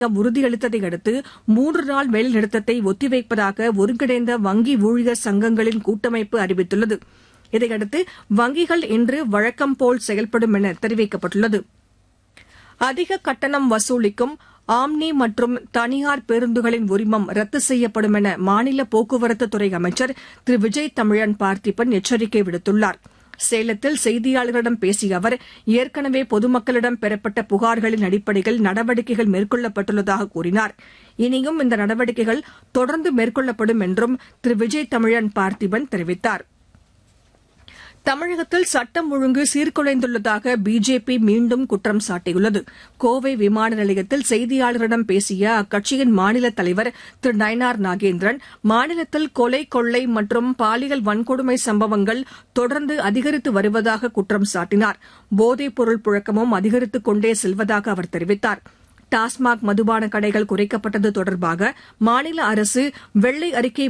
உறுதியளித்ததை அடுத்து மூன்று நாள் வேலைநிறுத்தத்தை ஒத்திவைப்பதாக ஒருங்கிணைந்த வங்கி ஊழியர் சங்கங்களின் கூட்டமைப்பு அறிவித்துள்ளது இதையடுத்து வங்கிகள் இன்று வழக்கம்போல் செயல்படும் என தெரிவிக்கப்பட்டுள்ளது அதிக கட்டணம் வசூலிக்கும் ஆம்னி மற்றும் தனியார் பேருந்துகளின் உரிமம் ரத்து செய்யப்படும் என மாநில போக்குவரத்துத்துறை அமைச்சர் திரு விஜய் தமிழன் பார்த்திபன் எச்சரிக்கை விடுத்துள்ளார் சேலத்தில் செய்தியாளர்களிடம் பேசிய அவர் ஏற்கனவே பொதுமக்களிடம் பெறப்பட்ட புகார்களின் அடிப்படையில் நடவடிக்கைகள் மேற்கொள்ளப்பட்டுள்ளதாக கூறினார் இனியும் இந்த நடவடிக்கைகள் தொடர்ந்து மேற்கொள்ளப்படும் என்றும் திரு விஜய் தமிழன் பார்த்திபன் தெரிவித்தார் தமிழகத்தில் சட்டம் ஒழுங்கு சீர்குலைந்துள்ளதாக பிஜேபி மீண்டும் குற்றம் சாட்டியுள்ளது கோவை விமான நிலையத்தில் செய்தியாளர்களிடம் பேசிய அக்கட்சியின் மாநில தலைவர் திரு நயனார் நாகேந்திரன் மாநிலத்தில் கொலை கொள்ளை மற்றும் பாலியல் வன்கொடுமை சம்பவங்கள் தொடர்ந்து அதிகரித்து வருவதாக குற்றம் சாட்டினார் போதைப் பொருள் புழக்கமும் அதிகரித்துக் கொண்டே செல்வதாக அவர் தெரிவித்தார் டாஸ்மாக் மதுபான கடைகள் குறைக்கப்பட்டது தொடர்பாக மாநில அரசு வெள்ளை அறிக்கை